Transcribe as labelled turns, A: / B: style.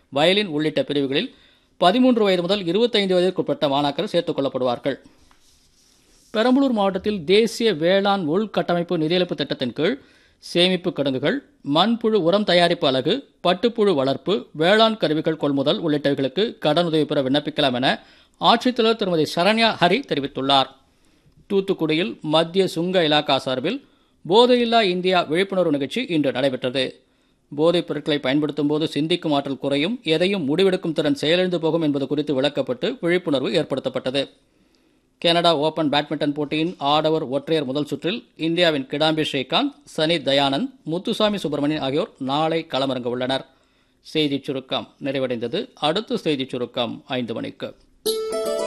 A: violin உள்ளிட்ட பிரிவுகளில் பதிமூன்று வயது முதல் இருபத்தைந்து வயதிற்குட்பட்ட மாணாக்கர் சேர்த்துக் கொள்ளப்படுவார்கள் பெரம்பலூர் மாவட்டத்தில் தேசிய வேளாண் உள்கட்டமைப்பு நிதியளிப்பு திட்டத்தின் கீழ் சேமிப்பு கிடங்குகள் மண்புழு உரம் தயாரிப்பு அலகு பட்டுப்புழு வளர்ப்பு வேளாண் கருவிகள் கொள்முதல் உள்ளிட்டவைகளுக்கு கடனுதவி பெற விண்ணப்பிக்கலாம் என ஆட்சித்தலைவர் திருமதி சரண்யா ஹரி தெரிவித்துள்ளார் தூத்துக்குடியில் மத்திய சுங்க இலாக்கா சார்பில் போதையில்லா இந்தியா விழிப்புணர்வு நிகழ்ச்சி இன்று நடைபெற்றது போதைப் பொருட்களை பயன்படுத்தும் போது சிந்திக்கும் ஆற்றல் குறையும் எதையும் முடிவெடுக்கும் திறன் செயலிழந்து போகும் என்பது குறித்து விளக்கப்பட்டு விழிப்புணர்வு ஏற்படுத்தப்பட்டது கனடா ஓபன் பேட்மிண்டன் போட்டியின் ஆடவர் ஒற்றையர் முதல் சுற்றில் இந்தியாவின் கிடாம்பி ஸ்ரீகாந்த் சனி தயானந்த் முத்துசாமி சுப்பிரமணியன் ஆகியோர் நாளை களமிறங்க உள்ளனர் செய்திச் சுருக்கம் நிறைவடைந்தது அடுத்த செய்திச் சுருக்கம் ஐந்து மணிக்கு